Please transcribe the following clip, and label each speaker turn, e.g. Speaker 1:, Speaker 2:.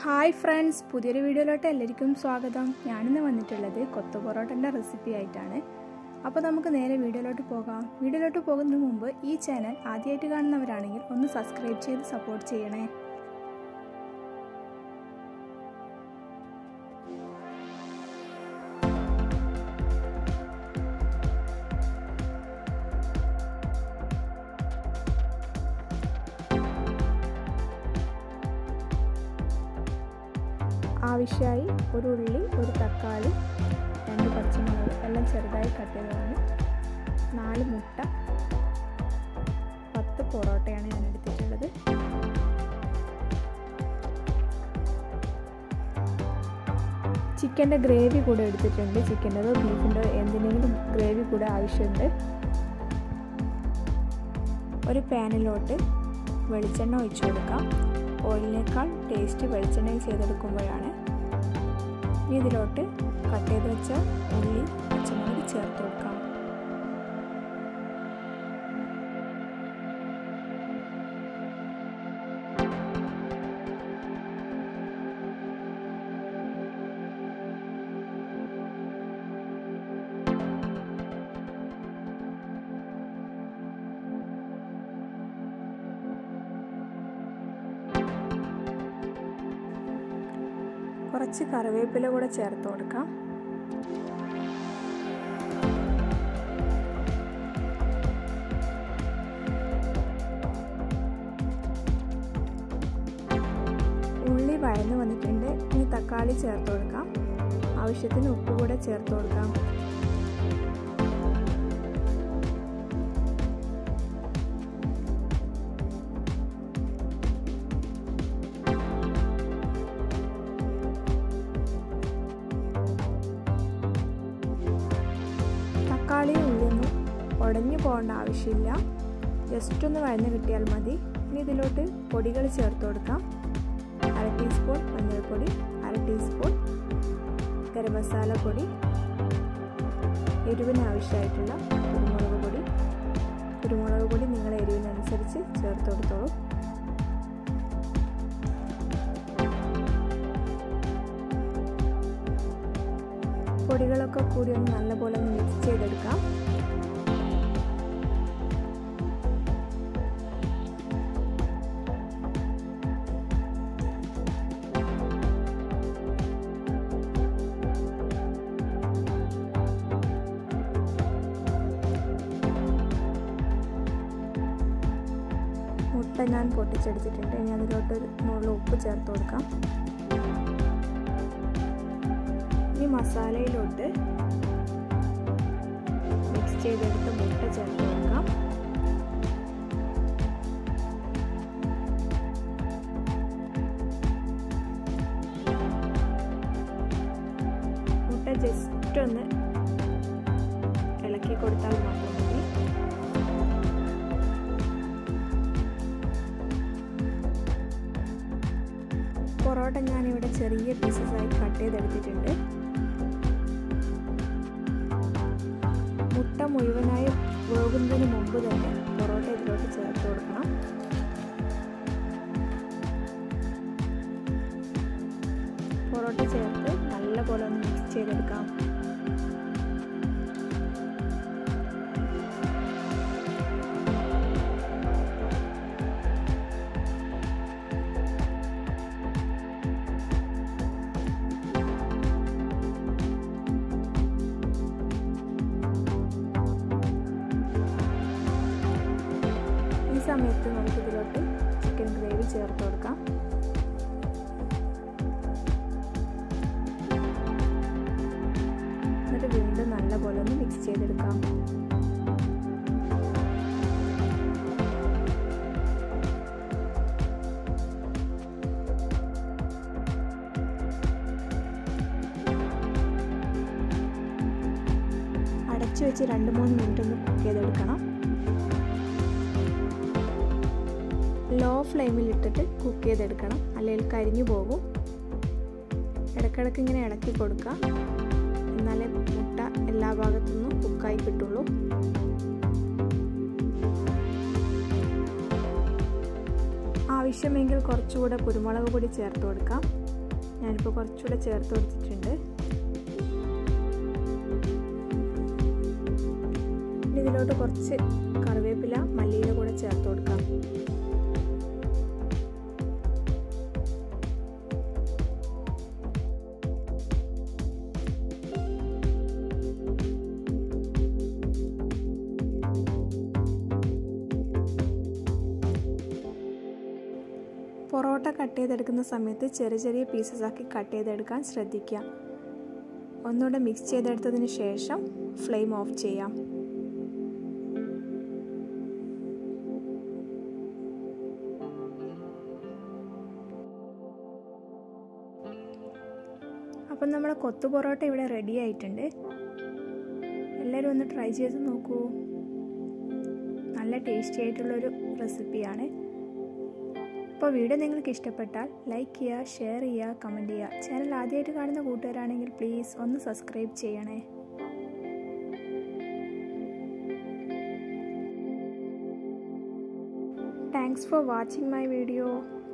Speaker 1: hi friends പുതിയൊരു വീഡിയോയിലോട്ട് എല്ലാവർക്കും സ്വാഗതം ഞാനിന്ന് വന്നിട്ടുള്ളത് കൊത്തു പൊറോട്ടൻ്റെ റെസിപ്പി ആയിട്ടാണ് അപ്പോൾ നമുക്ക് നേരെ വീഡിയോയിലോട്ട് പോകാം വീഡിയോയിലോട്ട് പോകുന്നതിന് മുമ്പ് ഈ ചാനൽ ആദ്യമായിട്ട് കാണുന്നവരാണെങ്കിൽ ഒന്ന് സബ്സ്ക്രൈബ് ചെയ്ത് സപ്പോർട്ട് ചെയ്യണേ ആവശ്യമായി ഒരു ഉള്ളി ഒരു തക്കാളി രണ്ട് പച്ചമുളക് എല്ലാം ചെറുതായി കട്ട് ചെയ്തതാണ് നാല് മുട്ട പത്ത് പൊറോട്ടയാണ് ഞാൻ എടുത്തിട്ടുള്ളത് ചിക്കൻ്റെ ഗ്രേവി കൂടെ എടുത്തിട്ടുണ്ട് ചിക്കൻ്റെതോ ബീഫിൻ്റെതോ എന്തിനെങ്കിലും ഗ്രേവി കൂടെ ആവശ്യമുണ്ട് ഒരു പാനിലോട്ട് വെളിച്ചെണ്ണ ഒഴിച്ചു കൊടുക്കാം ഓയിലിനേക്കാൾ ടേസ്റ്റ് വെളിച്ചെണ്ണയിൽ ചെയ്തെടുക്കുമ്പോഴാണ് ഇനി ഇതിലോട്ട് കട്ട് ചെയ്ത് വെച്ച ഉള്ളി പച്ചമുളക് ചേർത്ത് കൊടുക്കാം കുറച്ച് കറിവേപ്പില കൂടെ ചേർത്ത് കൊടുക്കാം ഉള്ളി വഴന്നു വന്നിട്ടുണ്ട് ഇനി തക്കാളി ചേർത്ത് കൊടുക്കാം ആവശ്യത്തിന് ഉപ്പ് കൂടെ ചേർത്ത് കൊടുക്കാം തക്കാളി ഉള്ളിയൊന്നും ഉടഞ്ഞു പോകേണ്ട ആവശ്യമില്ല ജസ്റ്റ് ഒന്ന് വഴന്ന് കിട്ടിയാൽ മതി ഇനി ഇതിലോട്ട് പൊടികൾ ചേർത്ത് കൊടുക്കാം അര ടീസ്പൂൺ മഞ്ഞൾപ്പൊടി അര ടീസ്പൂൺ ഗരം മസാല പൊടി എരിവിന് ആവശ്യമായിട്ടുള്ള കുരുമുളക് പൊടി കുരുമുളക് പൊടി നിങ്ങളുടെ എരിവിനനുസരിച്ച് ചേർത്ത് കൊടുത്തോളൂ പൊടികളൊക്കെ കൂടി ഒന്ന് നല്ലപോലെ ഒന്ന് മിക്സ് ചെയ്തെടുക്കാം മുട്ട ഞാൻ പൊട്ടിച്ചെടുത്തിട്ടുണ്ട് ഇനി അതിലോട്ട് മുകളിൽ ഉപ്പ് ചേർത്ത് കൊടുക്കാം ഈ മസാലയിലോട്ട് മിക്സ് ചെയ്തെടുത്ത മുട്ട ചേർത്ത് കൊടുക്കാം മുട്ട ജസ്റ്റ് ഒന്ന് ഇളക്കി കൊടുത്താൽ മാത്രം മതി പൊറോട്ട ഞാനിവിടെ ചെറിയ പീസസായി കട്ട് ചെയ്തെടുത്തിട്ടുണ്ട് മുട്ട മുഴുവനായി വേകുന്നതിന് മുമ്പ് തന്നെ പൊറോട്ട ഇതിലോട്ട് ചേർത്ത് കൊടുക്കണം പൊറോട്ട ചേർത്ത് നല്ലപോലെ ഒന്ന് മിക്സ് ചെയ്തെടുക്കാം ഈ സമയത്ത് നമുക്ക് ഇതിലോട്ട് ചിക്കൻ ഗ്രേവി ചേർത്ത് കൊടുക്കാം എന്നിട്ട് വീണ്ടും നല്ലപോലെ ഒന്ന് മിക്സ് ചെയ്തെടുക്കാം അടച്ചു വെച്ച് രണ്ട് മൂന്ന് മിനിറ്റ് ഒന്ന് കുക്ക് ചെയ്തെടുക്കണം ലോ ഫ്ലെയിമിൽ ഇട്ടിട്ട് കുക്ക് ചെയ്തെടുക്കണം അല്ലെങ്കിൽ കരിഞ്ഞു പോകും ഇടയ്ക്കിടയ്ക്ക് ഇങ്ങനെ ഇളക്കി കൊടുക്കുക എന്നാലേ മുട്ട എല്ലാ ഭാഗത്തുനിന്നും കുക്കായി കിട്ടുള്ളൂ ആവശ്യമെങ്കിൽ കുറച്ചുകൂടെ കുരുമുളക് പൊടി ചേർത്ത് കൊടുക്കാം ഞാനിപ്പോൾ കുറച്ചുകൂടെ ചേർത്ത് കൊടുത്തിട്ടുണ്ട് ഇതിലോട്ട് കുറച്ച് കറിവേപ്പില മല്ലിയില കൂടെ ചേർത്ത് കൊടുക്കാം പൊറോട്ട കട്ട് ചെയ്തെടുക്കുന്ന സമയത്ത് ചെറിയ ചെറിയ പീസസ് ആക്കി കട്ട് ചെയ്തെടുക്കാൻ ശ്രദ്ധിക്കുക ഒന്നുകൂടെ മിക്സ് ചെയ്തെടുത്തതിന് ശേഷം ഫ്ലെയിം ഓഫ് ചെയ്യാം അപ്പം നമ്മുടെ കൊത്തു പൊറോട്ട ഇവിടെ റെഡി ആയിട്ടുണ്ട് എല്ലാവരും ഒന്ന് ട്രൈ ചെയ്ത് നോക്കൂ നല്ല ടേസ്റ്റി ആയിട്ടുള്ളൊരു റെസിപ്പിയാണ് അപ്പോൾ വീഡിയോ നിങ്ങൾക്ക് ഇഷ്ടപ്പെട്ടാൽ ലൈക്ക് ചെയ്യുക ഷെയർ ചെയ്യുക കമൻറ്റ് ചെയ്യുക ചാനൽ ആദ്യമായിട്ട് കാണുന്ന കൂട്ടുകാരാണെങ്കിൽ പ്ലീസ് ഒന്ന് സബ്സ്ക്രൈബ് ചെയ്യണേ thanks for watching my video